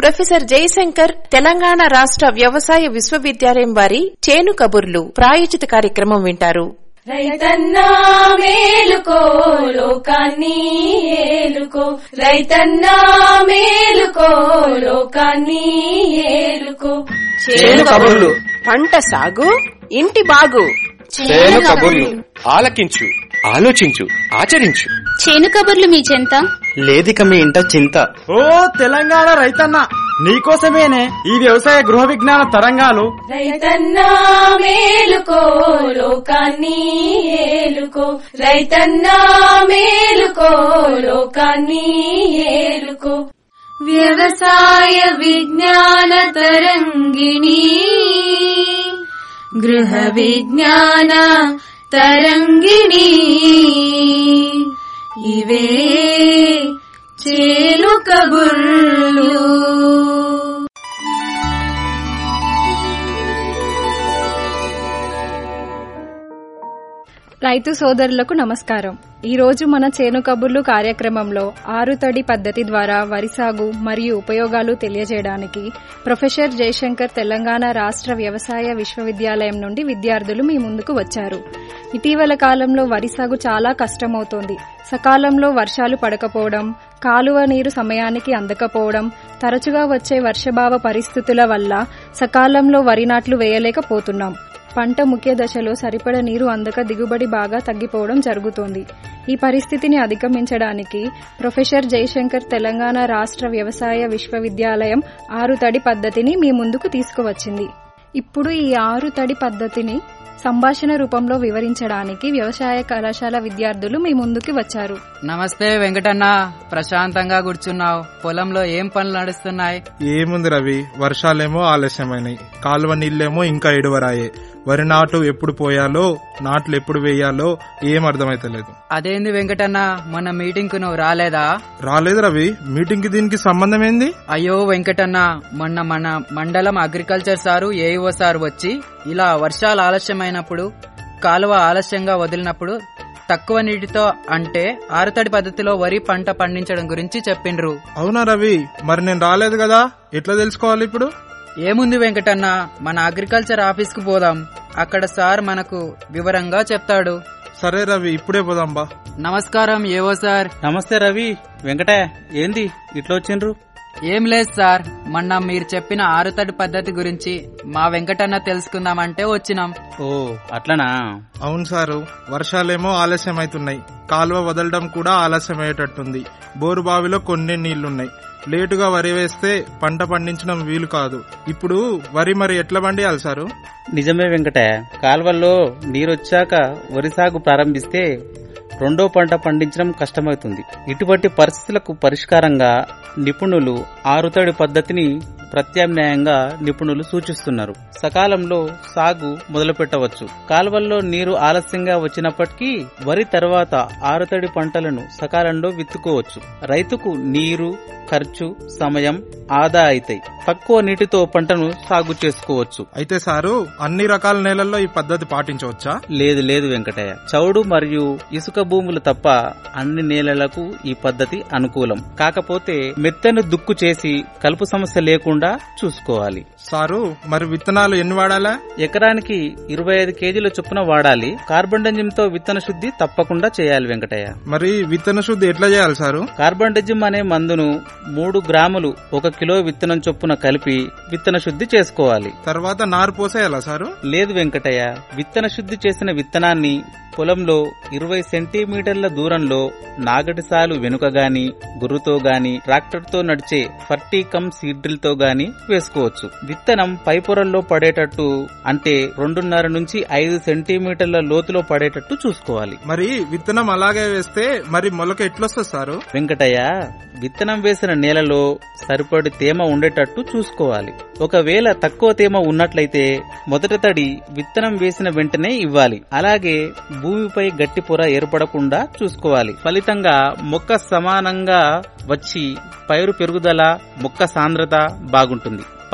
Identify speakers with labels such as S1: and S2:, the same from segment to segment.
S1: professor Jayashankar Telangana రాష్ట్ర వ్యవసాయ విశ్వవిద్యాలయం వారి చేను కబుర్లు ప్రాయోజిత కార్యక్రమం వింటారు
S2: రైతన్నా మేలుకో లోకాన్ని ఏలుకో రైతన్నా మేలుకో లోకాన్ని ఏలుకో
S3: చేను కబుర్లు
S4: పంట సాగు ఇంటి బాగు
S3: చేను కబుర్లు ఆలకించు ఆలోచించు ఆచరించు
S5: చేను కబుర్లు మీ చెంత
S3: లేదిక మీ ఇంట చింత
S6: ఓ తెలంగాణ రైతన్న నీకోసమేనే ఈ వ్యవసాయ గృహ విజ్ఞాన తరంగాలు
S2: రైతన్నా మేలుకో లోకాన్ని ఏలుకో రైతన్నా మేలుకో లోకాన్ని ఏలుకో వ్యవసాయ విజ్ఞాన తరంగిణి గృహ విజ్ఞాన తరంగిణి ఇవే చేలు కబుర్లు
S7: రైతు సోదరులకు నమస్కారం ఈ రోజు మన చేను కబుర్లు కార్యక్రమంలో ఆరుతడి పద్ధతి ద్వారా వరి సాగు మరియు ఉపయోగాలు తెలియజేయడానికి ప్రొఫెసర్ జయశంకర్ తెలంగాణ రాష్ట్ర వ్యవసాయ విశ్వవిద్యాలయం నుండి విద్యార్థులు మీ ముందుకు వచ్చారు ఇటీవల కాలంలో వరి సాగు చాలా కష్టమవుతోంది సకాలంలో వర్షాలు పడకపోవడం కాలువ నీరు సమయానికి అందకపోవడం తరచుగా వచ్చే వర్షభావ పరిస్థితుల వల్ల సకాలంలో వరి నాట్లు వేయలేకపోతున్నాం పంట ముఖ్య దశలో సరిపడ నీరు అందక దిగుబడి బాగా తగ్గిపోవడం జరుగుతోంది ఈ పరిస్థితిని అధిగమించడానికి ప్రొఫెసర్ జయశంకర్ తెలంగాణ రాష్ట్ర వ్యవసాయ విశ్వవిద్యాలయం ఆరు తడి పద్ధతిని మీ ముందుకు తీసుకువచ్చింది ఇప్పుడు ఈ ఆరు తడి పద్ధతిని సంభాషణ రూపంలో వివరించడానికి వ్యవసాయ కళాశాల విద్యార్థులు మీ ముందుకి వచ్చారు
S8: నమస్తే వెంకటన్న ప్రశాంతంగా కూర్చున్నావు పొలంలో ఏం పనులు నడుస్తున్నాయి
S9: ఏముంది రవి వర్షాలేమో ఆలస్యమైనాయి కాలువ నీళ్ళేమో ఇంకా ఎడువరాయే వరి నాటు ఎప్పుడు పోయాలో నాట్లు ఎప్పుడు వేయాలో ఏం అర్థమైతలేదు
S8: అదేంది వెంకటన్న మొన్న మీటింగ్ కు నువ్వు రాలేదా
S9: రాలేదు రవి మీటింగ్ కి దీనికి సంబంధం ఏంది
S8: అయ్యో వెంకటన్న మొన్న మన మండలం అగ్రికల్చర్ సారు ఏఈఓ సారు వచ్చి ఇలా వర్షాలు ఆలస్యమైనప్పుడు కాలువ ఆలస్యంగా వదిలినప్పుడు తక్కువ నీటితో అంటే ఆరుతడి పద్ధతిలో వరి పంట పండించడం గురించి చెప్పిండ్రు
S9: అవునా రవి మరి నేను రాలేదు కదా ఎట్లా తెలుసుకోవాలి ఇప్పుడు
S8: ఏముంది వెంకటన్న మన అగ్రికల్చర్ ఆఫీస్ కు పోదాం అక్కడ సార్ మనకు వివరంగా చెప్తాడు
S9: సరే రవి ఇప్పుడే పోదాం బా
S8: నమస్కారం ఏవో సార్
S10: నమస్తే రవి వెంకట ఏంది ఇట్లా వచ్చిండ్రు
S8: ఏం లేదు సార్ మొన్న మీరు చెప్పిన ఆరుతడి పద్ధతి గురించి మా వెంకటన్న తెలుసుకుందామంటే వచ్చినాం
S10: ఓ అట్లనా
S9: అవును సారు వర్షాలేమో ఆలస్యం అవుతున్నాయి కాలువ వదలడం కూడా ఆలస్యం అయ్యేటట్టుంది బోరు బావిలో కొన్ని నీళ్లున్నాయి లేటుగా వరి వేస్తే పంట పండించడం వీలు కాదు ఇప్పుడు వరి మరి ఎట్లా పండియాలి సారు
S10: నిజమే వెంకట కాల్వల్లో నీరొచ్చాక వరి సాగు ప్రారంభిస్తే రెండో పంట పండించడం కష్టమవుతుంది ఇటువంటి పరిస్థితులకు పరిష్కారంగా నిపుణులు ఆరుతడి పద్ధతిని ప్రత్యామ్నాయంగా నిపుణులు సూచిస్తున్నారు సకాలంలో సాగు మొదలు పెట్టవచ్చు కాలువల్లో నీరు ఆలస్యంగా వచ్చినప్పటికీ వరి తర్వాత ఆరుతడి పంటలను సకాలంలో విత్తుకోవచ్చు రైతుకు నీరు ఖర్చు సమయం ఆదా అవుతాయి తక్కువ నీటితో పంటను సాగు చేసుకోవచ్చు
S9: అయితే సారు అన్ని రకాల నేలల్లో ఈ పద్ధతి పాటించవచ్చా
S10: లేదు లేదు వెంకటయ్య చౌడు మరియు ఇసుక భూములు తప్ప అన్ని నేలలకు ఈ పద్ధతి అనుకూలం కాకపోతే మెత్తను దుక్కు చేసి కలుపు సమస్య లేకుండా చూసుకోవాలి
S9: సారు మరి విత్తనాలు ఎన్ని వాడాలా
S10: ఎకరానికి ఇరవై ఐదు కేజీల చొప్పున వాడాలి కార్బన్ తో విత్తన శుద్ధి తప్పకుండా చేయాలి వెంకటయ్య
S9: మరి విత్తన శుద్ధి ఎట్లా చేయాలి సారు
S10: కార్బన్ అనే మందును మూడు గ్రాములు ఒక కిలో విత్తనం చొప్పున కలిపి విత్తన శుద్ధి చేసుకోవాలి
S9: తర్వాత నారు పోసేయాలా సారు
S10: లేదు వెంకటయ్య విత్తన శుద్ధి చేసిన విత్తనాన్ని పొలంలో ఇరవై సెంటీమీటర్ల దూరంలో నాగటి సాలు వెనుక గాని గుర్రుతో గాని ట్రాక్టర్తో నడిచే ఫర్టీ కమ్ సీడ్రిల్ తో గాని వేసుకోవచ్చు విత్తనం పై పొరల్లో పడేటట్టు అంటే రెండున్నర నుంచి ఐదు సెంటీమీటర్ల లోతులో పడేటట్టు చూసుకోవాలి
S9: మరి విత్తనం అలాగే వేస్తే మరి మొలక ఎట్లొస్తుంది సారు
S10: వెంకటయ్య విత్తనం వేసిన నేలలో సరిపడి తేమ ఉండేటట్టు చూసుకోవాలి ఒకవేళ తక్కువ తేమ ఉన్నట్లయితే మొదటి తడి విత్తనం వేసిన వెంటనే ఇవ్వాలి అలాగే భూమిపై గట్టి పొర ఏర్పడకుండా చూసుకోవాలి ఫలితంగా మొక్క సమానంగా వచ్చి పైరు పెరుగుదల మొక్క సాంద్రత బాగుంటుంది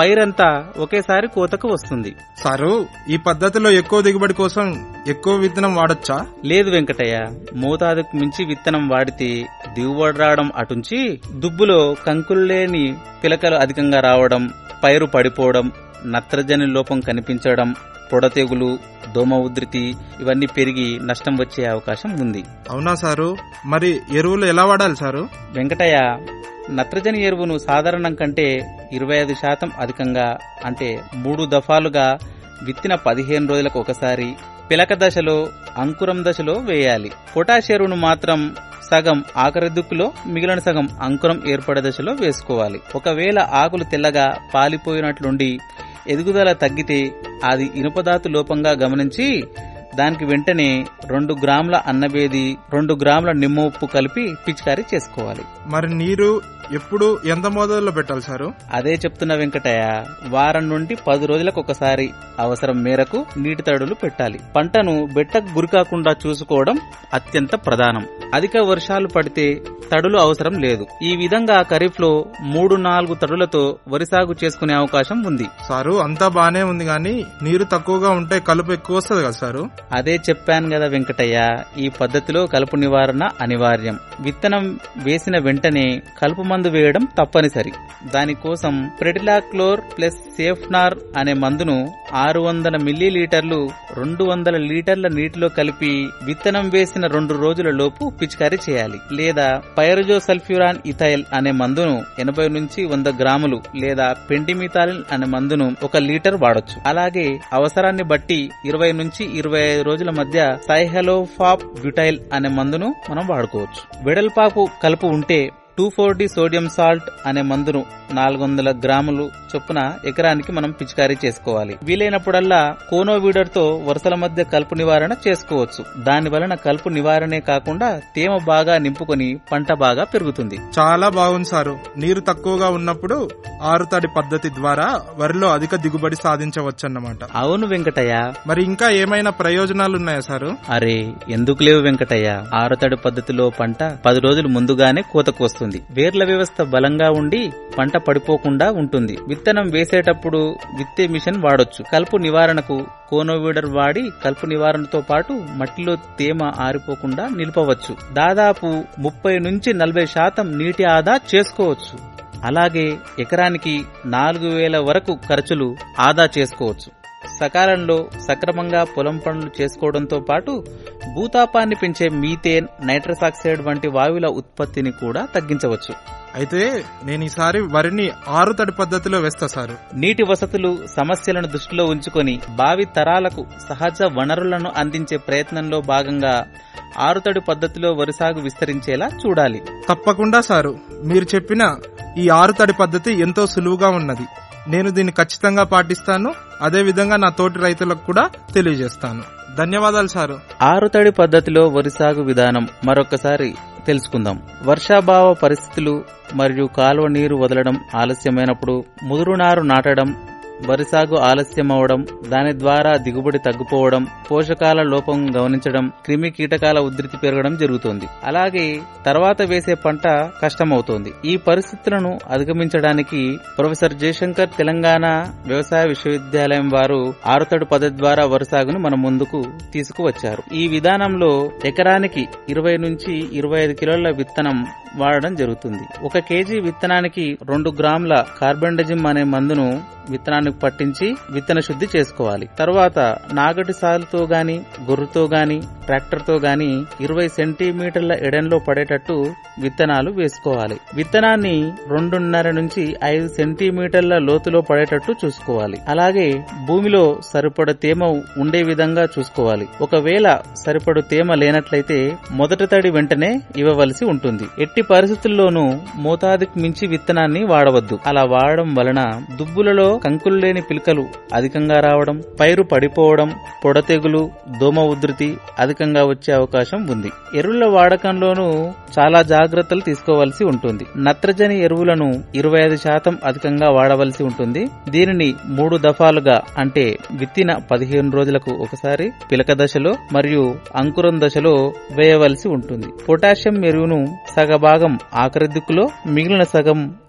S10: పైరంతా ఒకేసారి కోతకు వస్తుంది
S9: సారు ఈ పద్ధతిలో ఎక్కువ దిగుబడి కోసం ఎక్కువ విత్తనం వాడొచ్చా
S10: లేదు వెంకటయ్య మోతాదుకు మించి విత్తనం వాడితే దిగుబడి రావడం అటుంచి దుబ్బులో కంకులు లేని పిలకలు అధికంగా రావడం పైరు పడిపోవడం నత్రజని లోపం కనిపించడం పొడతెగులు దోమ ఉధృతి ఇవన్నీ పెరిగి నష్టం వచ్చే అవకాశం ఉంది
S9: అవునా సారు మరి ఎరువులు ఎలా వాడాలి సారు
S10: వెంకటయ్య నత్రజని ఎరువును సాధారణం కంటే ఇరవై ఐదు శాతం అధికంగా అంటే మూడు దఫాలుగా విత్తిన పదిహేను రోజులకు ఒకసారి పిలక దశలో అంకురం దశలో వేయాలి పొటాష్ ఎరువును మాత్రం సగం ఆఖరి దుక్కులో మిగిలిన సగం అంకురం ఏర్పడే దశలో వేసుకోవాలి ఒకవేళ ఆకులు తెల్లగా పాలిపోయినట్లుండి ఎదుగుదల తగ్గితే అది ఇనుపధాతు లోపంగా గమనించి దానికి వెంటనే రెండు గ్రాముల అన్నబేది రెండు గ్రాముల నిమ్మ ఉప్పు కలిపి పిచికారీ చేసుకోవాలి
S9: మరి నీరు ఎప్పుడు ఎంత మోతాదులో పెట్టాలి సారు
S10: అదే చెప్తున్న వెంకటయ్య వారం నుండి పది రోజులకు ఒకసారి అవసరం మేరకు నీటి తడులు పెట్టాలి పంటను బెట్టకు గురికాకుండా చూసుకోవడం అత్యంత ప్రధానం అధిక వర్షాలు పడితే తడులు అవసరం లేదు ఈ విధంగా ఖరీఫ్ లో మూడు నాలుగు తడులతో వరి సాగు చేసుకునే అవకాశం ఉంది
S9: సారు అంతా బానే ఉంది గాని నీరు తక్కువగా ఉంటే కలుపు ఎక్కువ వస్తుంది కదా సారు
S10: అదే చెప్పాను కదా వెంకటయ్య ఈ పద్ధతిలో కలుపు నివారణ అనివార్యం విత్తనం వేసిన వెంటనే కలుపు మందు వేయడం తప్పనిసరి దానికోసం ప్రెటిలాక్లోర్ ప్లస్ సేఫ్నార్ అనే మందును ఆరు వందల మిల్లీలీటర్లు రెండు వందల లీటర్ల నీటిలో కలిపి విత్తనం వేసిన రెండు రోజుల లోపు పిచికారీ చేయాలి లేదా పైరజో సల్ఫ్యూరాన్ ఇథైల్ అనే మందును ఎనభై నుంచి వంద గ్రాములు లేదా పెంటిమిథాలిన్ అనే మందును ఒక లీటర్ వాడొచ్చు అలాగే అవసరాన్ని బట్టి ఇరవై నుంచి ఇరవై ఐదు రోజుల మధ్య సైహలోఫాప్ బ్యూటైల్ అనే మందును మనం వాడుకోవచ్చు వెడల్పాకు కలుపు ఉంటే two four D sodium salt అనే మందును నాలుగు వందల గ్రాములు చొప్పున ఎకరానికి మనం పిచికారీ చేసుకోవాలి వీలైనప్పుడల్లా కోనో వీడర్ తో వరుసల మధ్య కలుపు నివారణ చేసుకోవచ్చు దాని వలన కలుపు నివారణే కాకుండా తేమ బాగా నింపుకొని పంట బాగా పెరుగుతుంది
S9: చాలా బాగుంది సారు నీరు తక్కువగా ఉన్నప్పుడు ఆరుతడి పద్ధతి ద్వారా వరిలో అధిక దిగుబడి సాధించవచ్చన్నమాట
S10: అవును వెంకటయ్య
S9: మరి ఇంకా ఏమైనా ప్రయోజనాలు ఉన్నాయా సారు
S10: అరే ఎందుకు లేవు వెంకటయ్య ఆరుతడి పద్ధతిలో పంట పది రోజులు ముందుగానే కోతకు వస్తుంది వేర్ల వ్యవస్థ బలంగా ఉండి పంట పడిపోకుండా ఉంటుంది విత్తనం వేసేటప్పుడు విత్తే మిషన్ వాడొచ్చు కలుపు నివారణకు కోనోవీడర్ వాడి కలుపు నివారణతో పాటు మట్టిలో తేమ ఆరిపోకుండా నిలపవచ్చు దాదాపు ముప్పై నుంచి నలభై శాతం నీటి ఆదా చేసుకోవచ్చు అలాగే ఎకరానికి నాలుగు వేల వరకు ఖర్చులు ఆదా చేసుకోవచ్చు సకాలంలో సక్రమంగా పొలం పనులు చేసుకోవడంతో పాటు భూతాపాన్ని పెంచే మీథేన్ నైట్రస్ ఆక్సైడ్ వంటి వాయువుల ఉత్పత్తిని కూడా తగ్గించవచ్చు
S9: అయితే నేను ఈసారి వరిని ఆరుతడి పద్ధతిలో వేస్తా సారు
S10: నీటి వసతులు సమస్యలను దృష్టిలో ఉంచుకొని భావి తరాలకు సహజ వనరులను అందించే ప్రయత్నంలో భాగంగా ఆరుతడి పద్ధతిలో వరి సాగు విస్తరించేలా చూడాలి
S9: తప్పకుండా సారు మీరు చెప్పిన ఈ ఆరుతడి పద్ధతి ఎంతో సులువుగా ఉన్నది నేను దీన్ని ఖచ్చితంగా పాటిస్తాను అదే విధంగా నా తోటి రైతులకు కూడా తెలియజేస్తాను ధన్యవాదాలు సారు
S10: ఆరుతడి పద్ధతిలో వరి సాగు విధానం మరొకసారి తెలుసుకుందాం వర్షాభావ పరిస్థితులు మరియు కాలువ నీరు వదలడం ఆలస్యమైనప్పుడు ముదురు నారు నాటడం వరి సాగు ఆలస్యం అవడం దాని ద్వారా దిగుబడి తగ్గిపోవడం పోషకాల లోపం గమనించడం క్రిమి కీటకాల ఉధృతి పెరగడం జరుగుతుంది అలాగే తర్వాత వేసే పంట కష్టమవుతోంది ఈ పరిస్థితులను అధిగమించడానికి ప్రొఫెసర్ జయశంకర్ తెలంగాణ వ్యవసాయ విశ్వవిద్యాలయం వారు ఆరుతడు పద్ధతి ద్వారా వరి సాగును మన ముందుకు తీసుకువచ్చారు ఈ విధానంలో ఎకరానికి ఇరవై నుంచి ఇరవై ఐదు కిలోల విత్తనం వాడడం జరుగుతుంది ఒక కేజీ విత్తనానికి రెండు గ్రాముల కార్బండజిమ్ అనే మందును విత్తనానికి పట్టించి విత్తన శుద్ధి చేసుకోవాలి తర్వాత నాగటి సాలుతో గాని గొర్రుతో గాని ట్రాక్టర్ తో గాని ఇరవై సెంటీమీటర్ల ఎడంలో పడేటట్టు విత్తనాలు వేసుకోవాలి విత్తనాన్ని రెండున్నర నుంచి ఐదు సెంటీమీటర్ల లోతులో పడేటట్టు చూసుకోవాలి అలాగే భూమిలో సరిపడ తేమ ఉండే విధంగా చూసుకోవాలి ఒకవేళ సరిపడు తేమ లేనట్లయితే మొదటి తడి వెంటనే ఇవ్వవలసి ఉంటుంది ఎట్టి పరిస్థితుల్లోనూ మోతాదుకు మించి విత్తనాన్ని వాడవద్దు అలా వాడడం వలన దుబ్బులలో కంకులు లేని పిలకలు అధికంగా రావడం పైరు పడిపోవడం పొడతెగులు దోమ ఉధృతి అధికంగా వచ్చే అవకాశం ఉంది ఎరువుల వాడకంలోనూ చాలా జాగ్రత్తలు తీసుకోవాల్సి ఉంటుంది నత్రజని ఎరువులను ఇరవై ఐదు శాతం అధికంగా వాడవలసి ఉంటుంది దీనిని మూడు దఫాలుగా అంటే విత్తిన పదిహేను రోజులకు ఒకసారి పిలక దశలో మరియు అంకురం దశలో వేయవలసి ఉంటుంది పొటాషియం ఎరువును సగభాగం ఆఖరి దిక్కులో మిగిలిన సగం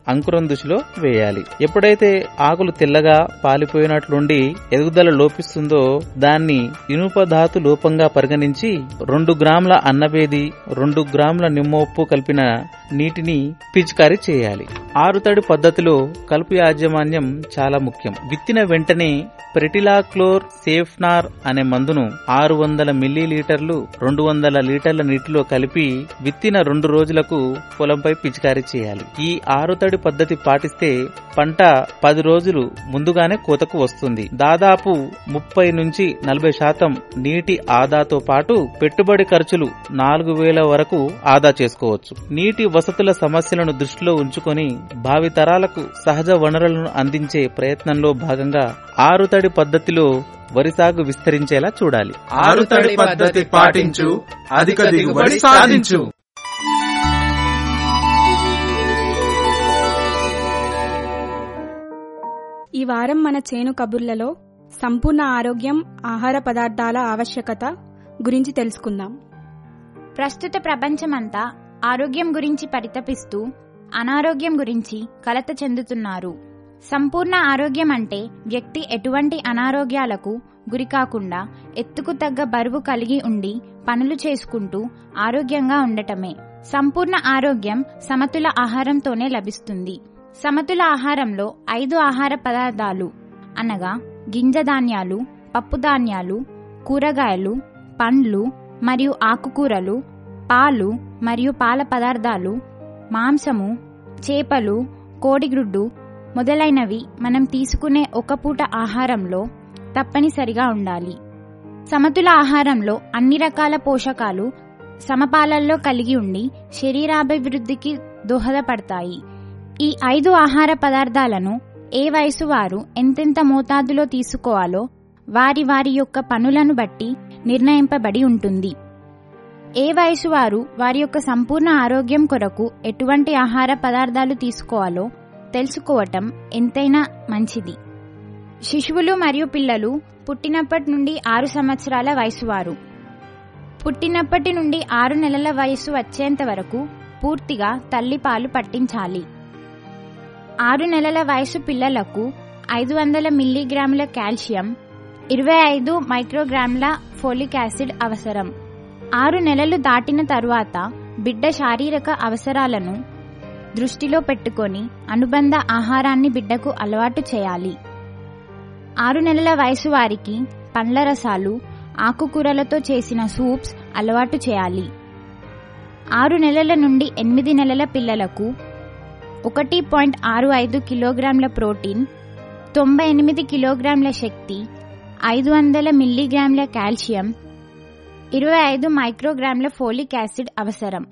S10: అంకురం దిశలో వేయాలి ఎప్పుడైతే ఆకులు తెల్లగా పాలిపోయినట్లుండి ఎదుగుదల లోపిస్తుందో దాన్ని ఇనుప ధాతు లోపంగా పరిగణించి రెండు గ్రాముల అన్నబేది రెండు గ్రాముల నిమ్మోప్పు కలిపిన నీటిని పిచికారీ చేయాలి ఆరుతడి పద్ధతిలో కలుపు యాజమాన్యం చాలా ముఖ్యం విత్తిన వెంటనే ప్రెటిలాక్లోర్ సేఫ్నార్ అనే మందును ఆరు వందల మిల్లీలీటర్లు రెండు వందల లీటర్ల నీటిలో కలిపి విత్తిన రెండు రోజులకు పొలంపై పిచికారీ చేయాలి ఈ ఆరుతడి పద్ధతి పాటిస్తే పంట పది రోజులు ముందుగానే కోతకు వస్తుంది దాదాపు ముప్పై నుంచి నలభై శాతం నీటి ఆదాతో పాటు పెట్టుబడి ఖర్చులు నాలుగు వేల వరకు ఆదా చేసుకోవచ్చు నీటి వసతుల సమస్యలను దృష్టిలో ఉంచుకొని భావితరాలకు సహజ వనరులను అందించే ప్రయత్నంలో భాగంగా ఆరుతడి పద్ధతిలో వరి సాగు విస్తరించేలా చూడాలి
S9: ఆరుతడి పద్ధతి పాటించు అధిక దిగుబడి సాధించు
S5: ఈ వారం మన చేను కబుర్లలో సంపూర్ణ ఆరోగ్యం ఆహార పదార్థాల ఆవశ్యకత గురించి తెలుసుకుందాం
S11: ప్రస్తుత ప్రపంచమంతా ఆరోగ్యం గురించి పరితపిస్తూ అనారోగ్యం గురించి కలత చెందుతున్నారు సంపూర్ణ ఆరోగ్యం అంటే వ్యక్తి ఎటువంటి అనారోగ్యాలకు గురికాకుండా ఎత్తుకు తగ్గ బరువు కలిగి ఉండి పనులు చేసుకుంటూ ఆరోగ్యంగా ఉండటమే సంపూర్ణ ఆరోగ్యం సమతుల ఆహారంతోనే లభిస్తుంది సమతుల ఆహారంలో ఐదు ఆహార పదార్థాలు అనగా గింజ ధాన్యాలు పప్పు ధాన్యాలు కూరగాయలు పండ్లు మరియు ఆకుకూరలు పాలు మరియు పాల పదార్థాలు మాంసము చేపలు కోడిగ్రుడ్డు మొదలైనవి మనం తీసుకునే ఒక పూట ఆహారంలో తప్పనిసరిగా ఉండాలి సమతుల ఆహారంలో అన్ని రకాల పోషకాలు సమపాలల్లో కలిగి ఉండి శరీరాభివృద్ధికి దోహదపడతాయి ఈ ఐదు ఆహార పదార్థాలను ఏ వయసు వారు ఎంతెంత మోతాదులో తీసుకోవాలో వారి వారి యొక్క పనులను బట్టి నిర్ణయింపబడి ఉంటుంది ఏ వయసు వారు వారి యొక్క సంపూర్ణ ఆరోగ్యం కొరకు ఎటువంటి ఆహార పదార్థాలు తీసుకోవాలో తెలుసుకోవటం ఎంతైనా మంచిది శిశువులు మరియు పిల్లలు పుట్టినప్పటి నుండి ఆరు సంవత్సరాల వయసువారు పుట్టినప్పటి నుండి ఆరు నెలల వయసు వచ్చేంత వరకు పూర్తిగా తల్లిపాలు పట్టించాలి ఆరు నెలల వయసు పిల్లలకు ఐదు వందల మిల్లీగ్రాముల కాల్షియం ఇరవై ఐదు మైక్రోగ్రాముల ఫోలిక్ యాసిడ్ అవసరం ఆరు నెలలు దాటిన తరువాత బిడ్డ శారీరక అవసరాలను దృష్టిలో పెట్టుకొని అనుబంధ ఆహారాన్ని బిడ్డకు అలవాటు చేయాలి ఆరు నెలల వయసు వారికి పండ్ల రసాలు ఆకుకూరలతో చేసిన సూప్స్ అలవాటు చేయాలి ఆరు నెలల నుండి ఎనిమిది నెలల పిల్లలకు ఒకటి పాయింట్ ఆరు ఐదు కిలోగ్రాముల ప్రోటీన్ తొంభై ఎనిమిది కిలోగ్రాముల శక్తి ఐదు వందల మిల్లీగ్రాముల కాల్షియం ఇరవై ఐదు మైక్రోగ్రాముల ఫోలిక్ యాసిడ్ అవసరం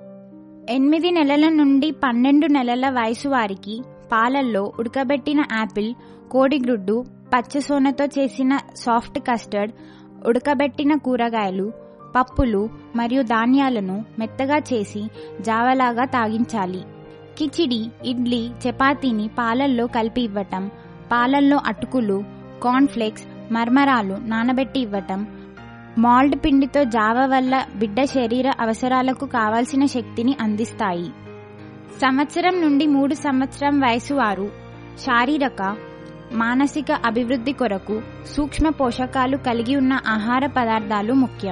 S11: ఎనిమిది నెలల నుండి పన్నెండు నెలల వయసు వారికి పాలల్లో ఉడకబెట్టిన యాపిల్ కోడిగ్రుడ్డు పచ్చసోనతో చేసిన సాఫ్ట్ కస్టర్డ్ ఉడకబెట్టిన కూరగాయలు పప్పులు మరియు ధాన్యాలను మెత్తగా చేసి జావలాగా తాగించాలి కిచిడి ఇడ్లీ చపాతీని పాలల్లో కలిపి ఇవ్వటం పాలల్లో అటుకులు కార్న్ఫ్లేక్స్ మర్మరాలు నానబెట్టి ఇవ్వటం మాల్డ్ పిండితో జావ వల్ల బిడ్డ శరీర అవసరాలకు కావాల్సిన శక్తిని అందిస్తాయి సంవత్సరం నుండి మూడు సంవత్సరం వయసు వారు శారీరక మానసిక అభివృద్ధి కొరకు సూక్ష్మ పోషకాలు కలిగి ఉన్న ఆహార పదార్థాలు ముఖ్యం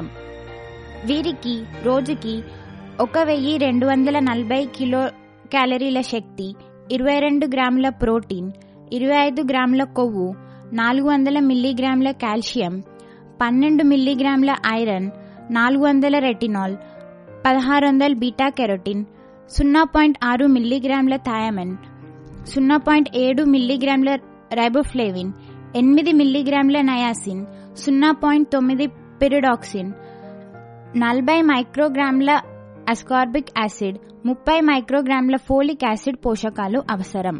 S11: వీరికి రోజుకి ఒక వెయ్యి రెండు వందల నలభై కిలో క్యాలరీల శక్తి ఇరవై రెండు గ్రాముల ప్రోటీన్ ఇరవై ఐదు గ్రాముల కొవ్వు నాలుగు వందల మిల్లీగ్రాముల కాల్షియం పన్నెండు మిల్లీగ్రాముల ఐరన్ నాలుగు వందల రెటినాల్ పదహారు వందల బీటా కెరోటిన్ సున్నా పాయింట్ ఆరు మిల్లీగ్రాముల థయామిన్ సున్నా పాయింట్ ఏడు మిల్లీగ్రాముల రైబోఫ్లేవిన్ ఎనిమిది మిల్లీగ్రాముల నయాసిన్ సున్నా పాయింట్ తొమ్మిది పిరిడాక్సిన్ నలభై మైక్రోగ్రాముల అస్కార్బిక్ యాసిడ్ ముప్పై మైక్రోగ్రాముల ఫోలిక్ యాసిడ్ పోషకాలు అవసరం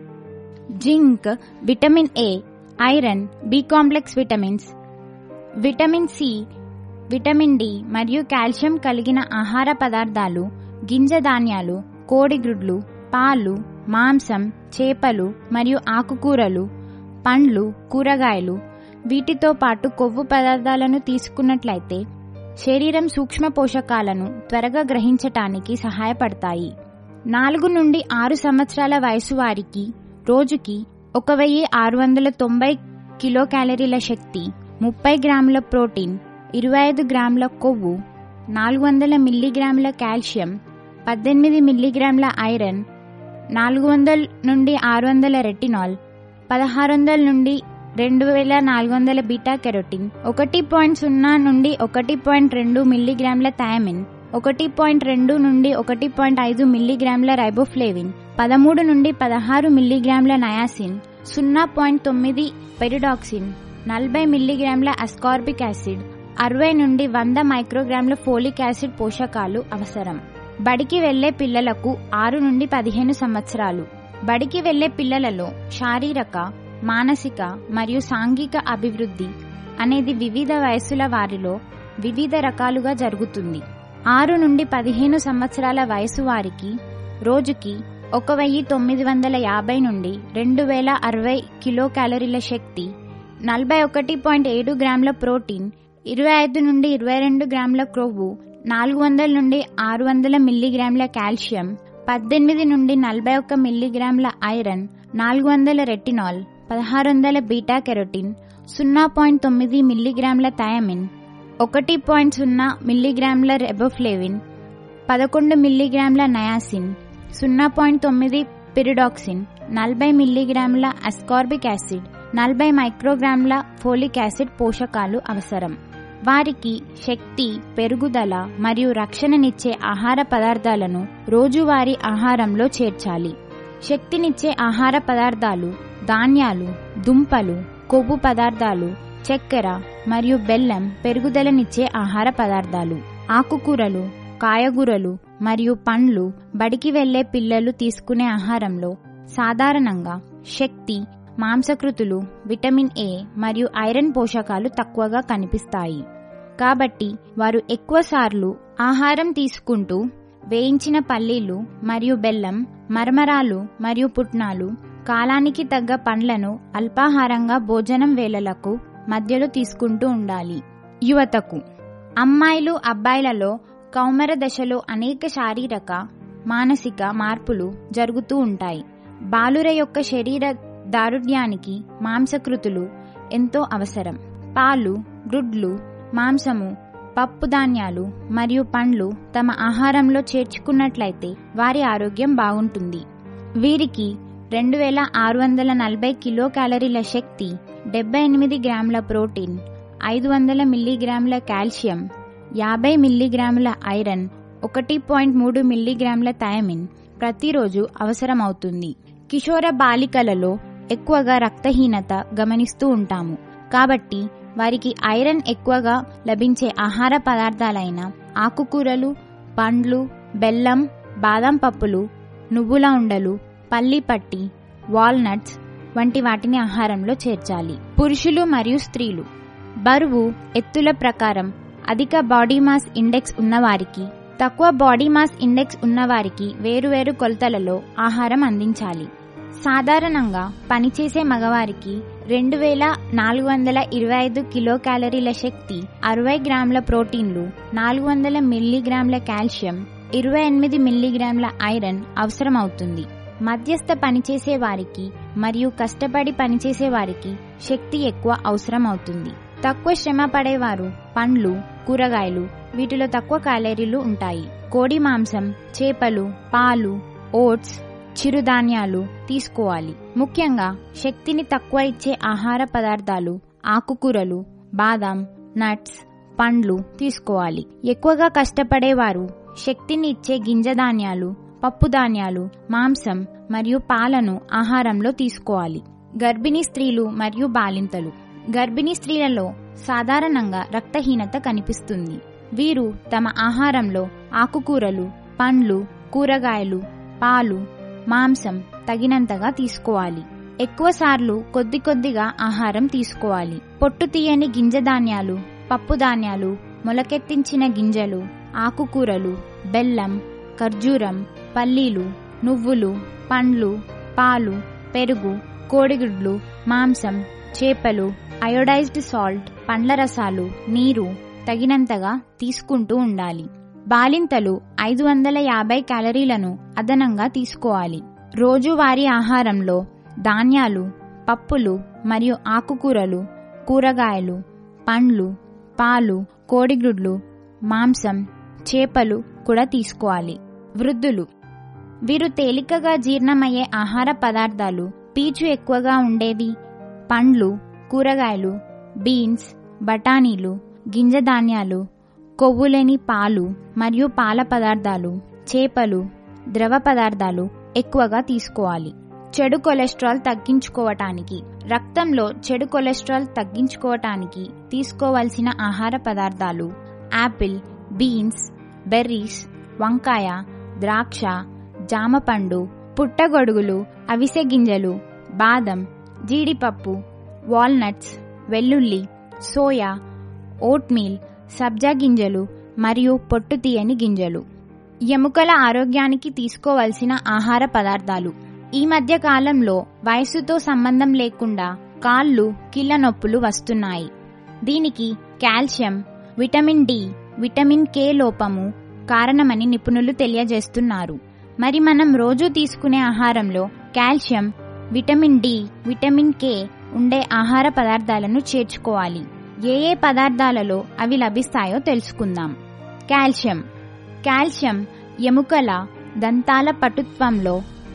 S11: zinc vitamin A iron B complex vitamins vitamin C vitamin D మరియు కాల్షియం కలిగిన ఆహార పదార్థాలు గింజ ధాన్యాలు కోడిగ్రుడ్లు పాలు మాంసం చేపలు మరియు ఆకుకూరలు పండ్లు కూరగాయలు వీటితో పాటు కొవ్వు పదార్థాలను తీసుకున్నట్లయితే శరీరం సూక్ష్మ పోషకాలను త్వరగా గ్రహించటానికి సహాయపడతాయి నాలుగు నుండి ఆరు సంవత్సరాల వయసు వారికి రోజుకి ఒక వెయ్యి ఆరు వందల తొంభై కిలో క్యాలరీల శక్తి ముప్పై గ్రాముల ప్రోటీన్ ఇరవై ఐదు గ్రాముల కొవ్వు నాలుగు వందల మిల్లీగ్రాముల కాల్షియం పద్దెనిమిది మిల్లీగ్రాముల ఐరన్ నాలుగు వందల నుండి ఆరు వందల రెటినాల్ పదహారు వందల నుండి రెండు వేల నాలుగు వందల బీటా కెరోటిన్ ఒకటి పాయింట్ సున్నా నుండి ఒకటి పాయింట్ రెండు మిల్లీగ్రాముల థయామిన్ ఒకటి పాయింట్ రెండు నుండి ఒకటి పాయింట్ ఐదు మిల్లీగ్రాముల రైబోఫ్లేవిన్ పదమూడు నుండి పదహారు మిల్లీగ్రాముల నయాసిన్ సున్నా పాయింట్ తొమ్మిది పెరిడాక్సిన్ నలభై మిల్లీగ్రాముల అస్కార్బిక్ యాసిడ్ అరవై నుండి వంద మైక్రోగ్రాముల ఫోలిక్ యాసిడ్ పోషకాలు అవసరం బడికి వెళ్లే పిల్లలకు ఆరు నుండి పదిహేను సంవత్సరాలు బడికి వెళ్లే పిల్లలలో శారీరక మానసిక మరియు సాంఘిక అభివృద్ధి అనేది వివిధ వయస్సుల వారిలో వివిధ రకాలుగా జరుగుతుంది ఆరు నుండి పదిహేను సంవత్సరాల వయసు వారికి రోజుకి ఒక వెయ్యి తొమ్మిది వందల యాభై నుండి రెండు వేల అరవై కిలో క్యాలరీల శక్తి నలభై ఒకటి పాయింట్ ఏడు గ్రాముల ప్రోటీన్ ఇరవై ఐదు నుండి ఇరవై రెండు గ్రాముల క్రొవ్వు నాలుగు వందల నుండి ఆరు వందల మిల్లీగ్రాముల కాల్షియం పద్దెనిమిది నుండి నలభై ఒక్క మిల్లీగ్రాముల ఐరన్ నాలుగు వందల రెటినాల్ పదహారు వందల బీటా కెరోటిన్ సున్నా పాయింట్ తొమ్మిది మిల్లీగ్రాముల థయామిన్ ఒకటి పాయింట్ సున్నా మిల్లీగ్రాముల రెబోఫ్లేవిన్ పదకొండు మిల్లీగ్రాముల నయాసిన్ సున్నా పాయింట్ తొమ్మిది పిరిడాక్సిన్ నలభై మిల్లీగ్రాముల అస్కార్బిక్ యాసిడ్ నలభై మైక్రోగ్రాముల ఫోలిక్ యాసిడ్ పోషకాలు అవసరం వారికి శక్తి పెరుగుదల మరియు రక్షణనిచ్చే ఆహార పదార్థాలను రోజువారీ ఆహారంలో చేర్చాలి శక్తినిచ్చే ఆహార పదార్థాలు ధాన్యాలు దుంపలు కొవ్వు పదార్థాలు చక్కెర మరియు బెల్లం పెరుగుదలనిచ్చే ఆహార పదార్థాలు ఆకుకూరలు కాయగూరలు మరియు పండ్లు బడికి వెళ్లే పిల్లలు తీసుకునే ఆహారంలో సాధారణంగా శక్తి మాంసకృతులు విటమిన్ ఏ మరియు ఐరన్ పోషకాలు తక్కువగా కనిపిస్తాయి కాబట్టి వారు ఎక్కువసార్లు ఆహారం తీసుకుంటూ వేయించిన పల్లీలు మరియు బెల్లం మరమరాలు మరియు పుట్నాలు కాలానికి తగ్గ పండ్లను అల్పాహారంగా భోజనం వేళలకు మధ్యలో తీసుకుంటూ ఉండాలి యువతకు అమ్మాయిలు అబ్బాయిలలో కౌమర దశలో అనేక శారీరక మానసిక మార్పులు జరుగుతూ ఉంటాయి బాలుర యొక్క శరీర దారుఢ్యానికి మాంసకృతులు ఎంతో అవసరం పాలు గుడ్లు మాంసము పప్పు ధాన్యాలు మరియు పండ్లు తమ ఆహారంలో చేర్చుకున్నట్లయితే వారి ఆరోగ్యం బాగుంటుంది వీరికి రెండు వేల ఆరు వందల నలభై కిలో క్యాలరీల శక్తి డెబ్బై ఎనిమిది గ్రాముల ప్రోటీన్ ఐదు వందల మిల్లీగ్రాముల కాల్షియం యాభై మిల్లీగ్రాముల ఐరన్ ఒకటి పాయింట్ మూడు మిల్లీగ్రాముల థయామిన్ ప్రతిరోజు అవసరమవుతుంది కిషోర బాలికలలో ఎక్కువగా రక్తహీనత గమనిస్తూ ఉంటాము కాబట్టి వారికి ఐరన్ ఎక్కువగా లభించే ఆహార పదార్థాలైన ఆకుకూరలు పండ్లు బెల్లం బాదం పప్పులు నువ్వుల ఉండలు పల్లి పట్టి వాల్నట్స్ వంటి వాటిని ఆహారంలో చేర్చాలి పురుషులు మరియు స్త్రీలు బరువు ఎత్తుల ప్రకారం అధిక బాడీ మాస్ ఇండెక్స్ ఉన్నవారికి తక్కువ బాడీ మాస్ ఇండెక్స్ ఉన్నవారికి వేరువేరు కొలతలలో ఆహారం అందించాలి సాధారణంగా పనిచేసే మగవారికి రెండు వేల నాలుగు వందల ఇరవై ఐదు కిలో క్యాలరీల శక్తి అరవై గ్రాముల ప్రోటీన్లు నాలుగు వందల మిల్లీగ్రాముల కాల్షియం ఇరవై ఎనిమిది మిల్లీగ్రాముల ఐరన్ అవసరమవుతుంది మధ్యస్థ పనిచేసే వారికి మరియు కష్టపడి పనిచేసే వారికి శక్తి ఎక్కువ అవసరం అవుతుంది తక్కువ శ్రమ పడేవారు పండ్లు కూరగాయలు వీటిలో తక్కువ క్యాలరీలు ఉంటాయి కోడి మాంసం చేపలు పాలు ఓట్స్ చిరుధాన్యాలు తీసుకోవాలి ముఖ్యంగా శక్తిని తక్కువ ఇచ్చే ఆహార పదార్థాలు ఆకుకూరలు బాదం నట్స్ పండ్లు తీసుకోవాలి ఎక్కువగా కష్టపడేవారు శక్తిని ఇచ్చే గింజ ధాన్యాలు పప్పు ధాన్యాలు మాంసం మరియు పాలను ఆహారంలో తీసుకోవాలి గర్భిణీ స్త్రీలు మరియు బాలింతలు గర్భిణీ స్త్రీలలో సాధారణంగా రక్తహీనత కనిపిస్తుంది వీరు తమ ఆహారంలో ఆకుకూరలు పండ్లు కూరగాయలు పాలు మాంసం తగినంతగా తీసుకోవాలి ఎక్కువసార్లు కొద్ది కొద్దిగా ఆహారం తీసుకోవాలి పొట్టు తీయని గింజ ధాన్యాలు పప్పు ధాన్యాలు మొలకెత్తించిన గింజలు ఆకుకూరలు బెల్లం ఖర్జూరం పల్లీలు నువ్వులు పండ్లు పాలు పెరుగు కోడిగుడ్లు మాంసం చేపలు అయోడైజ్డ్ సాల్ట్ పండ్ల రసాలు నీరు తగినంతగా తీసుకుంటూ ఉండాలి బాలింతలు ఐదు వందల యాభై క్యాలరీలను అదనంగా తీసుకోవాలి రోజువారీ ఆహారంలో ధాన్యాలు పప్పులు మరియు ఆకుకూరలు కూరగాయలు పండ్లు పాలు కోడిగుడ్లు మాంసం చేపలు కూడా తీసుకోవాలి వృద్ధులు వీరు తేలికగా జీర్ణమయ్యే ఆహార పదార్థాలు పీచు ఎక్కువగా ఉండేవి పండ్లు కూరగాయలు బీన్స్ బఠానీలు గింజ ధాన్యాలు కొవ్వులేని పాలు మరియు పాల పదార్థాలు చేపలు ద్రవ పదార్థాలు ఎక్కువగా తీసుకోవాలి చెడు కొలెస్ట్రాల్ తగ్గించుకోవటానికి రక్తంలో చెడు కొలెస్ట్రాల్ తగ్గించుకోవటానికి తీసుకోవలసిన ఆహార పదార్థాలు యాపిల్ బీన్స్ బెర్రీస్ వంకాయ ద్రాక్ష జామపండు పుట్టగొడుగులు అవిసె గింజలు బాదం జీడిపప్పు వాల్నట్స్ వెల్లుల్లి సోయా ఓట్మీల్ సబ్జా గింజలు మరియు పొట్టు తీయని గింజలు ఎముకల ఆరోగ్యానికి తీసుకోవలసిన ఆహార పదార్థాలు ఈ మధ్య కాలంలో వయస్సుతో సంబంధం లేకుండా కాళ్ళు కీళ్ల నొప్పులు వస్తున్నాయి దీనికి calcium vitamin D vitamin K లోపము కారణమని నిపుణులు తెలియజేస్తున్నారు మరి మనం రోజు తీసుకునే ఆహారంలో calcium vitamin D vitamin K ఉండే ఆహార పదార్థాలను చేర్చుకోవాలి ఏ ఏ పదార్థాలలో అవి లభిస్తాయో తెలుసుకుందాం కాల్షియం కాల్షియం ఎముకల దంతాల పటుత్వంలో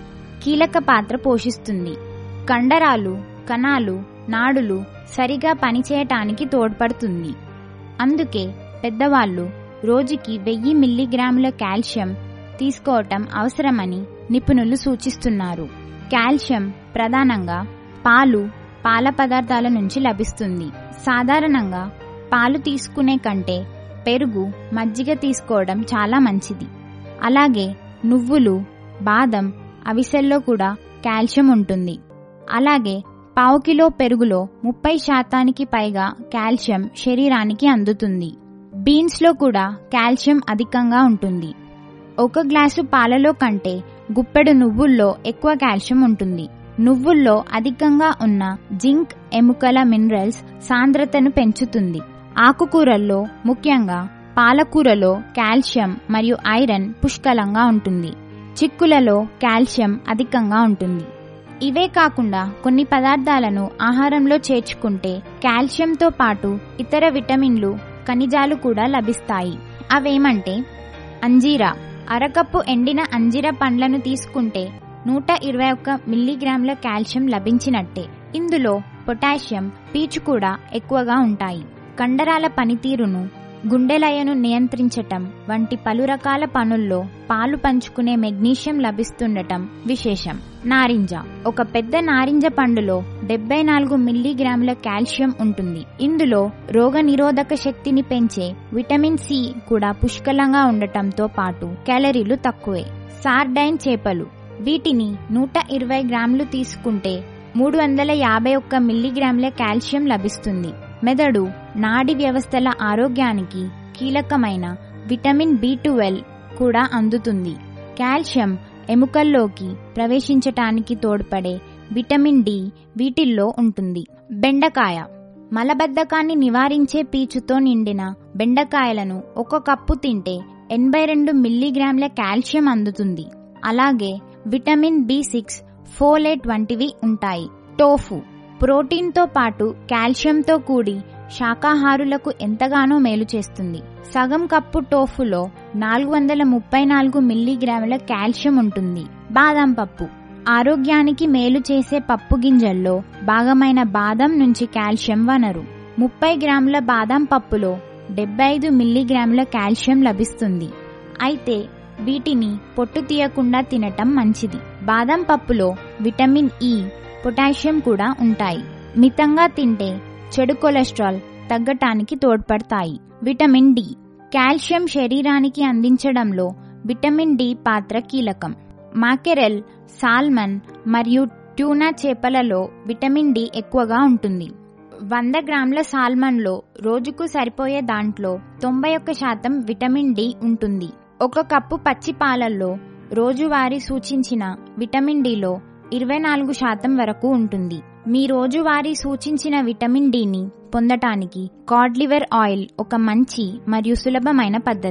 S11: కీలక పాత్ర పోషిస్తుంది కండరాలు కణాలు నాడులు సరిగా పనిచేయటానికి తోడ్పడుతుంది అందుకే పెద్దవాళ్ళు రోజుకి వెయ్యి మిల్లీగ్రాముల కాల్షియం తీసుకోవటం అవసరమని నిపుణులు సూచిస్తున్నారు కాల్షియం ప్రధానంగా పాలు పాల పదార్థాల నుంచి లభిస్తుంది సాధారణంగా పాలు తీసుకునే కంటే పెరుగు మజ్జిగ తీసుకోవడం చాలా మంచిది అలాగే నువ్వులు బాదం అవిసెల్లో కూడా కాల్షియం ఉంటుంది అలాగే పావు కిలో పెరుగులో ముప్పై శాతానికి పైగా కాల్షియం శరీరానికి అందుతుంది బీన్స్లో కూడా కాల్షియం అధికంగా ఉంటుంది ఒక గ్లాసు పాలలో కంటే గుప్పెడు నువ్వుల్లో ఎక్కువ కాల్షియం ఉంటుంది నువ్వుల్లో అధికంగా ఉన్న జింక్ ఎముకల మినరల్స్ సాంద్రతను పెంచుతుంది ఆకుకూరల్లో ముఖ్యంగా పాలకూరలో కాల్షియం మరియు ఐరన్ పుష్కలంగా ఉంటుంది చిక్కులలో కాల్షియం అధికంగా ఉంటుంది ఇవే కాకుండా కొన్ని పదార్థాలను ఆహారంలో చేర్చుకుంటే కాల్షియంతో పాటు ఇతర విటమిన్లు ఖనిజాలు కూడా లభిస్తాయి అవేమంటే అంజీరా అరకప్పు ఎండిన అంజీర పండ్లను తీసుకుంటే నూట ఇరవై ఒక్క మిల్లీగ్రాముల కాల్షియం లభించినట్టే ఇందులో పొటాషియం పీచు కూడా ఎక్కువగా ఉంటాయి కండరాల పనితీరును గుండెలయను నియంత్రించటం వంటి పలు రకాల పనుల్లో పాలు పంచుకునే మెగ్నీషియం లభిస్తుండటం విశేషం నారింజ ఒక పెద్ద నారింజ పండులో డెబ్బై నాలుగు మిల్లీగ్రాముల కాల్షియం ఉంటుంది ఇందులో రోగ నిరోధక శక్తిని పెంచే విటమిన్ సి కూడా పుష్కలంగా ఉండటంతో పాటు క్యాలరీలు తక్కువే సార్డైన్ చేపలు వీటిని నూట ఇరవై గ్రాములు తీసుకుంటే మూడు వందల యాభై ఒక్క మిల్లీగ్రాముల కాల్షియం లభిస్తుంది మెదడు నాడి వ్యవస్థల ఆరోగ్యానికి కీలకమైన విటమిన్ బి ట్వెల్వ్ కూడా అందుతుంది కాల్షియం ఎముకల్లోకి ప్రవేశించటానికి తోడ్పడే విటమిన్ డి వీటిల్లో ఉంటుంది బెండకాయ మలబద్ధకాన్ని నివారించే పీచుతో నిండిన బెండకాయలను ఒక కప్పు తింటే ఎనభై రెండు మిల్లీగ్రాముల కాల్షియం అందుతుంది అలాగే విటమిన్ బి సిక్స్ ఫోలేట్ వంటివి ఉంటాయి టోఫు ప్రోటీన్తో పాటు కాల్షియంతో కూడి శాకాహారులకు ఎంతగానో మేలు చేస్తుంది సగం కప్పు టోఫులో నాలుగు వందల ముప్పై నాలుగు మిల్లీగ్రాముల కాల్షియం ఉంటుంది బాదం పప్పు ఆరోగ్యానికి మేలు చేసే పప్పు గింజల్లో భాగమైన బాదం నుంచి కాల్షియం వనరు ముప్పై గ్రాముల బాదం పప్పులో డెబ్బై ఐదు మిల్లీగ్రాముల కాల్షియం లభిస్తుంది అయితే వీటిని పొట్టు తీయకుండా తినటం మంచిది బాదం పప్పులో విటమిన్ ఇ పొటాషియం కూడా ఉంటాయి మితంగా తింటే చెడు కొలెస్ట్రాల్ తగ్గటానికి తోడ్పడతాయి విటమిన్ డి కాల్షియం శరీరానికి అందించడంలో విటమిన్ డి పాత్ర కీలకం మాకెరెల్ సాల్మన్ మరియు ట్యూనా చేపలలో విటమిన్ డి ఎక్కువగా ఉంటుంది వంద గ్రాముల సాల్మన్లో రోజుకు సరిపోయే దాంట్లో తొంభై ఒక్క శాతం విటమిన్ డి ఉంటుంది ఒక కప్పు పచ్చి పాలల్లో రోజువారీ సూచించిన విటమిన్ డిలో ఇరవై నాలుగు శాతం వరకు ఉంటుంది మీ రోజువారీ సూచించిన విటమిన్ డిని పొందటానికి కాడ్ లివర్ ఆయిల్ ఒక మంచి మరియు సులభమైన పద్ధతి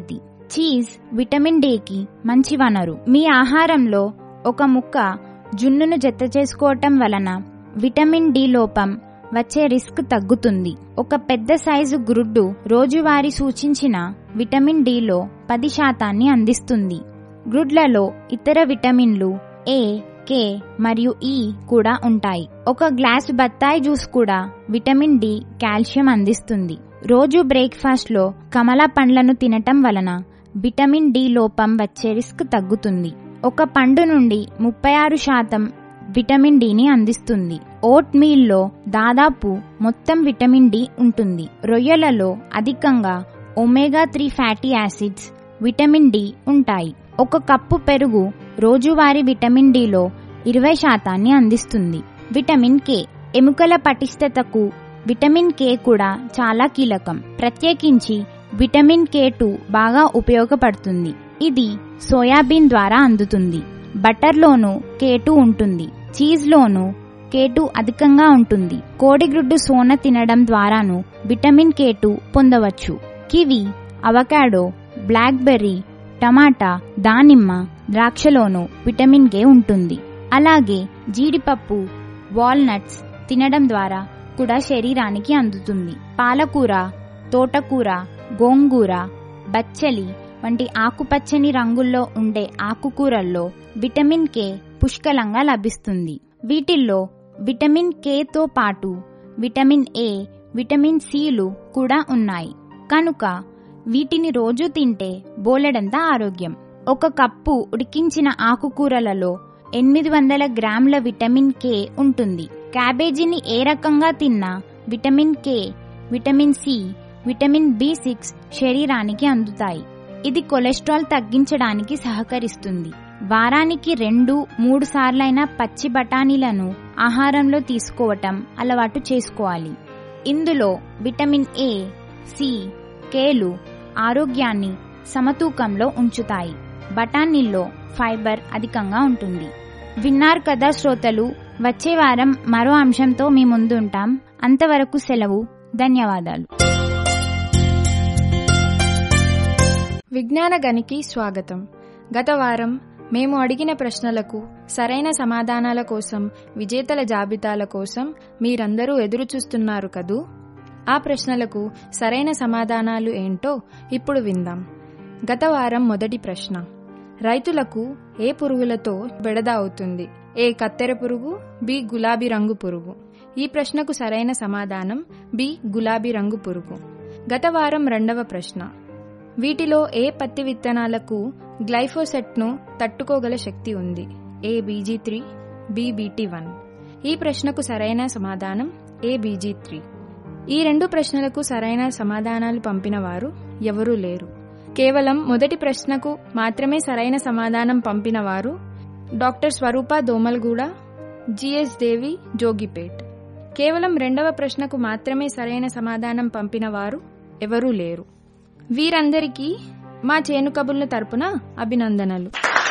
S11: చీజ్ విటమిన్ డికి మంచి వనరు మీ ఆహారంలో ఒక ముక్క జున్నును జత చేసుకోవటం వలన విటమిన్ డి లోపం వచ్చే రిస్క్ తగ్గుతుంది ఒక పెద్ద సైజు గ్రుడ్డు రోజువారీ సూచించిన విటమిన్ డిలో పది శాతాన్ని అందిస్తుంది గ్రుడ్లలో ఇతర విటమిన్లు ఏ కే మరియు ఈ కూడా ఉంటాయి ఒక గ్లాసు బత్తాయి జ్యూస్ కూడా విటమిన్ డి కాల్షియం అందిస్తుంది రోజు బ్రేక్ఫాస్ట్ లో కమల పండ్లను తినటం వలన విటమిన్ డి లోపం వచ్చే రిస్క్ తగ్గుతుంది ఒక పండు నుండి ముప్పై ఆరు శాతం విటమిన్ డిని అందిస్తుంది ఓట్ మీల్లో దాదాపు మొత్తం విటమిన్ డి ఉంటుంది రొయ్యలలో అధికంగా omega three fatty acids vitamin D ఉంటాయి ఒక కప్పు పెరుగు రోజువారీ విటమిన్ డిలో ఇరవై శాతాన్ని అందిస్తుంది విటమిన్ కే ఎముకల పటిష్టతకు విటమిన్ కే కూడా చాలా కీలకం ప్రత్యేకించి విటమిన్ కే టూ బాగా ఉపయోగపడుతుంది ఇది సోయాబీన్ ద్వారా అందుతుంది బటర్లోనూ కే టూ ఉంటుంది చీజ్లోనూ కే టూ అధికంగా ఉంటుంది కోడిగ్రుడ్డు సోన తినడం ద్వారాను విటమిన్ కే టూ పొందవచ్చు కివి అవకాడో బ్లాక్బెర్రీ టమాటా దానిమ్మ ద్రాక్షలోనూ విటమిన్ కే ఉంటుంది అలాగే జీడిపప్పు వాల్నట్స్ తినడం ద్వారా కూడా శరీరానికి అందుతుంది పాలకూర తోటకూర గోంగూర బచ్చలి వంటి ఆకుపచ్చని రంగుల్లో ఉండే ఆకుకూరల్లో విటమిన్ కే పుష్కలంగా లభిస్తుంది వీటిల్లో విటమిన్ కేతో పాటు విటమిన్ ఏ విటమిన్ సిలు కూడా ఉన్నాయి కనుక వీటిని రోజు తింటే బోలెడంత ఆరోగ్యం ఒక కప్పు ఉడికించిన ఆకుకూరలలో ఎనిమిది వందల గ్రాముల విటమిన్ కే ఉంటుంది క్యాబేజీని ఏ రకంగా తిన్నా vitamin K vitamin C vitamin B six శరీరానికి అందుతాయి ఇది కొలెస్ట్రాల్ తగ్గించడానికి సహకరిస్తుంది వారానికి రెండు మూడు సార్లైన పచ్చి బఠానీలను ఆహారంలో తీసుకోవటం అలవాటు చేసుకోవాలి ఇందులో విటమిన్ ఏ సి కేలు ఆరోగ్యాన్ని సమతూకంలో ఉంచుతాయి బఠానీల్లో ఫైబర్ అధికంగా ఉంటుంది విన్నారు కదా శ్రోతలు వచ్చే వారం మరో అంశంతో మీ ముందుంటాం అంతవరకు సెలవు ధన్యవాదాలు
S5: విజ్ఞాన గనికి స్వాగతం గత వారం మేము అడిగిన ప్రశ్నలకు సరైన సమాధానాల కోసం విజేతల జాబితాల కోసం మీరందరూ ఎదురు చూస్తున్నారు కదూ ఆ ప్రశ్నలకు సరైన సమాధానాలు ఏంటో ఇప్పుడు విందాం గత వారం మొదటి ప్రశ్న రైతులకు ఏ పురుగులతో బెడద అవుతుంది ఏ కత్తెర పురుగు బి గులాబీ రంగు పురుగు ఈ ప్రశ్నకు సరైన సమాధానం బి గులాబీ రంగు పురుగు గత వారం రెండవ ప్రశ్న వీటిలో ఏ పత్తి విత్తనాలకు గ్లైఫోసెట్ను తట్టుకోగల శక్తి ఉంది A BG three B BT one ఈ ప్రశ్నకు సరైన సమాధానం ఏ బీజీ త్రీ ఈ రెండు ప్రశ్నలకు సరైన సమాధానాలు పంపిన వారు ఎవరూ లేరు కేవలం మొదటి ప్రశ్నకు మాత్రమే సరైన సమాధానం పంపిన వారు డాక్టర్ స్వరూప దోమల్గూడ జిఎస్ దేవి జోగిపేట్ కేవలం రెండవ ప్రశ్నకు మాత్రమే సరైన సమాధానం పంపిన వారు ఎవరూ లేరు వీరందరికీ మా చేను కబుర్ల తరపున అభినందనలు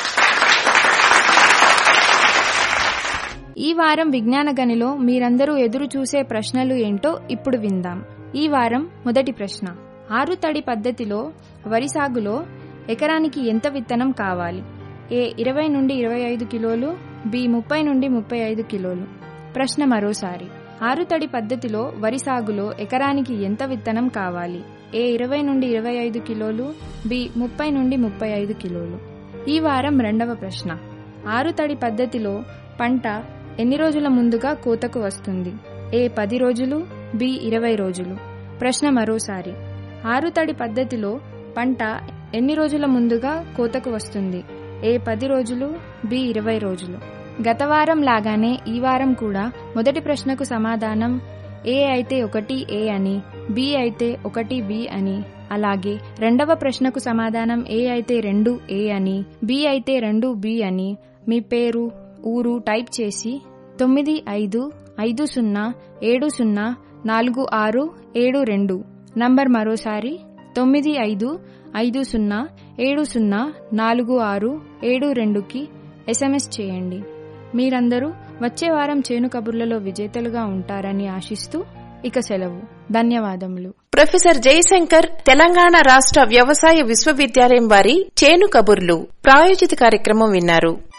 S5: ఈ వారం విజ్ఞాన గనిలో మీరందరూ ఎదురు చూసే ప్రశ్నలు ఏంటో ఇప్పుడు విందాం ఈ వారం మొదటి ప్రశ్న ఆరు తడి పద్ధతిలో వరి సాగులో ఎకరానికి ఎంత విత్తనం కావాలి ఏ ఇరవై నుండి ఇరవై ఐదు కిలోలు బి ముప్పై నుండి ముప్పై ఐదు కిలోలు ప్రశ్న మరోసారి ఆరు తడి పద్ధతిలో వరి సాగులో ఎకరానికి ఎంత విత్తనం కావాలి ఏ ఇరవై నుండి ఇరవై ఐదు కిలోలు బి ముప్పై నుండి ముప్పై ఐదు కిలోలు ఈ వారం రెండవ ప్రశ్న ఆరు తడి పద్ధతిలో పంట ఎన్ని రోజుల ముందుగా కోతకు వస్తుంది ఏ పది రోజులు బి ఇరవై రోజులు ప్రశ్న మరోసారి ఆరు తడి పద్ధతిలో పంట ఎన్ని రోజుల ముందుగా కోతకు వస్తుంది ఏ పది రోజులు బి ఇరవై రోజులు గత వారం లాగానే ఈ వారం కూడా మొదటి ప్రశ్నకు సమాధానం ఏ అయితే ఒకటి ఏ అని బి అయితే ఒకటి బి అని అలాగే రెండవ ప్రశ్నకు సమాధానం ఏ అయితే రెండు ఏ అని బి అయితే రెండు బి అని మీ పేరు ఊరు టైప్ చేసి తొమ్మిది ఐదు ఐదు సున్నా ఏడు సున్నా నాలుగు ఆరు ఏడు రెండు నంబర్ మరోసారి తొమ్మిది ఐదు ఐదు సున్నా ఏడు సున్నా నాలుగు ఆరు ఏడు రెండుకి ఎస్ఎంఎస్ చేయండి మీరందరూ వచ్చే వారం చేను కబుర్లలో విజేతలుగా ఉంటారని ఆశిస్తూ ఇక సెలవు ధన్యవాదములు
S1: ప్రొఫెసర్ జయశంకర్ తెలంగాణ రాష్ట్ర వ్యవసాయ విశ్వవిద్యాలయం వారి చేను కబుర్లు ప్రాయోజిత కార్యక్రమం విన్నారు